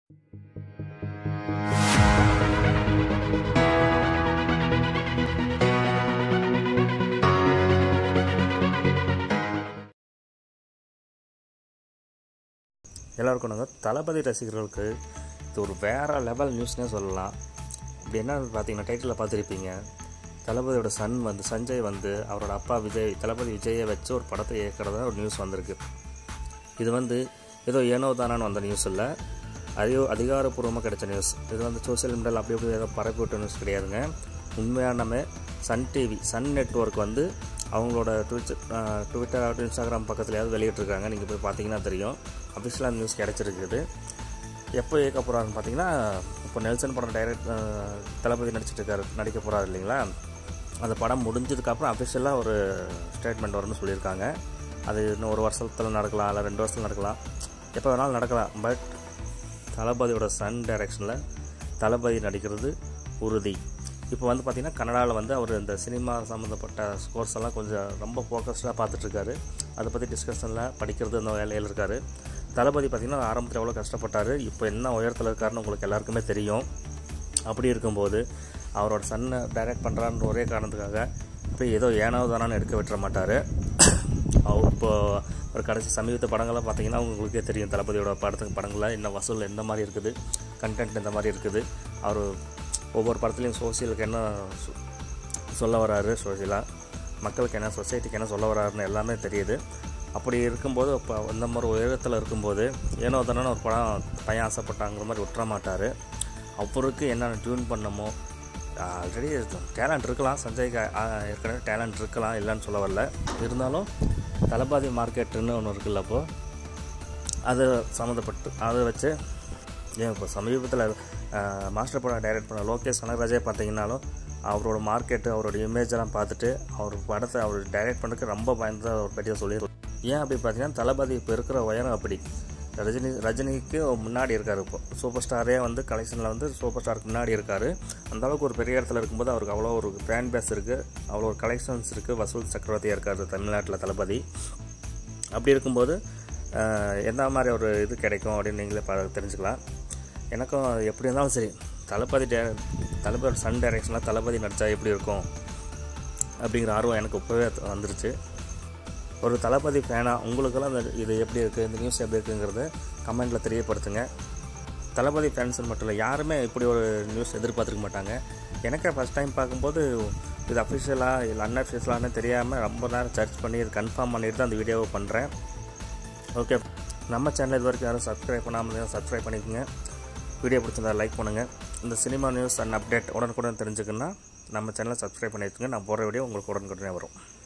எல்லாருக்கும் நாங்கள் தளபதி ரசிகர்களுக்கு இது ஒரு வேறு லெவல் நியூஸ்னே சொல்லலாம் இப்படி என்ன பார்த்தீங்கன்னா டைட்டிலில் பார்த்துருப்பீங்க தளபதியோட சன் வந்து சஞ்சய் வந்து அவரோட அப்பா விஜய் தளபதி விஜயை வச்சு ஒரு படத்தை இயக்கிறதா ஒரு நியூஸ் வந்திருக்கு இது வந்து ஏதோ ஏனோ தானான்னு வந்த நியூஸ் இல்லை அதிக அதிகாரப்பூர்வமாக கிடைச்ச நியூஸ் இது வந்து சோஷியல் மீடியாவில் அப்படி அப்படி ஏதோ பரப்பி விட்ட நியூஸ் கிடையாதுங்க உண்மையானமே சன் டிவி சன் நெட்ஒர்க் வந்து அவங்களோட ட்விட்டர் ட்விட்டர் இன்ஸ்டாகிராம் பக்கத்துலையாவது வெளியிட்ருக்காங்க நீங்கள் போய் பார்த்தீங்கன்னா தெரியும் அஃபிஷியலாக நியூஸ் கிடச்சிருக்குது எப்போ இயக்க போகிறாருன்னு பார்த்தீங்கன்னா இப்போ நெல்சன் படம் டைரக்ட் தளபதி நடிச்சிட்டு இருக்காரு நடிக்க போகிறாரு இல்லைங்களா அந்த படம் முடிஞ்சதுக்கப்புறம் அஃபிஷியலாக ஒரு ஸ்டேட்மெண்ட் வரும்னு சொல்லியிருக்காங்க அது இன்னும் ஒரு வருஷத்தில் நடக்கலாம் இல்லை ரெண்டு வருஷத்தில் நடக்கலாம் எப்போ வேணாலும் நடக்கலாம் பட் தளபதியோட சன் டைரக்ஷனில் தளபதி நடிக்கிறது உறுதி இப்போ வந்து பார்த்திங்கன்னா கன்னடாவில் வந்து அவர் இந்த சினிமா சம்மந்தப்பட்ட கோர்ஸ் எல்லாம் கொஞ்சம் ரொம்ப ஃபோக்கஸ்டாக பார்த்துட்ருக்காரு அதை பற்றி டிஸ்கஷனில் படிக்கிறது அந்த வேலையில் இருக்கார் தளபதி பார்த்திங்கன்னா ஆரம்பத்தில் எவ்வளோ கஷ்டப்பட்டார் இப்போ என்ன உயரத்தில் இருக்காருன்னு உங்களுக்கு எல்லாருக்குமே தெரியும் அப்படி இருக்கும்போது அவரோட சன்னை டைரக்ட் பண்ணுறான்ற ஒரே காரணத்துக்காக இப்போ ஏதோ ஏனோ தானான்னு எடுக்க விட்டுற மாட்டார் அவர் இப்போ ஒரு கடைசி சமீபத்த படங்கள்லாம் பார்த்தீங்கன்னா உங்களுக்கே தெரியும் தளபதியோட படத்துக்கு படங்களில் என்ன வசூல் எந்த மாதிரி இருக்குது கண்டென்ட் எந்த மாதிரி இருக்குது அவர் ஒவ்வொரு படத்துலையும் சோசியலுக்கு என்ன சொ- சொல்ல வராரு சோசியலாக மக்களுக்கு என்ன சொசைட்டிக்கு என்ன சொல்ல வராருன்னு எல்லாமே தெரியுது அப்படி இருக்கும்போது இப்போ இந்த மாதிரி உயரத்தில் இருக்கும்போது ஏனோ தானே ஒரு படம் பையன் ஆசைப்பட்டாங்கிற மாதிரி விட்டுற மாட்டார் அவருக்கு என்னென்ன டியூன் பண்ணமோ ஆல்ரெடி டேலண்ட் இருக்கலாம் சஞ்சய்க்கு ஆ, ஏற்கனவே டேலண்ட் இருக்கலாம் இல்லைன்னு சொல்ல வரல இருந்தாலும் தளபதி மார்க்கெட்டுன்னு ஒன்று இருக்குல்ல அப்போது அது சம்மந்தப்பட்டு அதை வச்சு ஏன் இப்போ சமீபத்தில் மாஸ்டர் படம் டைரக்ட் பண்ண லோகேஷ் கனகராஜே பார்த்தீங்கன்னாலும் அவரோட மார்க்கெட்டு அவரோட இமேஜெல்லாம் பார்த்துட்டு அவர் படத்தை அவர் டைரக்ட் பண்ணுறதுக்கு ரொம்ப பயந்து ஒரு பெரிய சொல்லியிருக்கலாம் ஏன் அப்படி பார்த்தீங்கன்னா தளபதி இப்போ இருக்கிற உயரம் அப்படி ரஜினி ரஜினிக்கு முன்னாடி இருக்கார் இப்போ சூப்பர் ஸ்டாரே வந்து கலெக்ஷனில் வந்து சூப்பர் ஸ்டாருக்கு முன்னாடி இருக்கார் அந்த அளவுக்கு ஒரு பெரிய இடத்துல இருக்கும்போது அவருக்கு அவ்வளோ ஒரு ஃபேன் பேஸ் இருக்குது அவ்வளோ ஒரு கலெக்ஷன்ஸ் இருக்குது வசூல் சக்கரவர்த்தியாக இருக்கார் தமிழ்நாட்டில் தளபதி அப்படி இருக்கும்போது ஆஹ், எந்த மாதிரி ஒரு இது கிடைக்கும் அப்படின்னு நீங்களே பா தெரிஞ்சுக்கலாம் எனக்கும் எப்படி இருந்தாலும் சரி தளபதி டே தளபதி சன் டைரக்ஷனில் தளபதி நடித்தா எப்படி இருக்கும் அப்படிங்கிற ஆர்வம் எனக்கு இப்போவே வந்துருச்சு ஒரு தளபதி ஃபேனாக உங்களுக்கெல்லாம் இந்த இது எப்படி இருக்குது இந்த நியூஸ் எப்படி இருக்குங்கிறத கமெண்ட்டில் தெரியப்படுத்துங்க தளபதி ஃபேன்ஸ் மட்டும் இல்லை யாருமே இப்படி ஒரு நியூஸ் எதிர்பார்த்துருக்க மாட்டாங்க எனக்கே ஃபஸ்ட் டைம் பார்க்கும்போது இது அஃபிஷியலாக இல்லை அன்அஃபிஷியலான்னு தெரியாமல் ரொம்ப நேரம் சர்ச் பண்ணி இது கன்ஃபார்ம் பண்ணிட்டு தான் அந்த வீடியோவை பண்ணுறேன் ஓகே நம்ம சேனல் இது வரைக்கும் யாரும் சப்ஸ்கிரைப் பண்ணாமல் சப்ஸ்கிரைப் பண்ணிக்கோங்க வீடியோ பிடிச்சிருந்தா லைக் பண்ணுங்கள் இந்த சினிமா நியூஸ் அண்ட் அப்டேட் உடனுக்குடன் தெரிஞ்சுக்கணுன்னா நம்ம சேனலை சப்ஸ்கிரைப் பண்ணி வச்சுங்க நான் போடுற வீடியோ உங்களுக்கு உடனுக்குடனே வரும்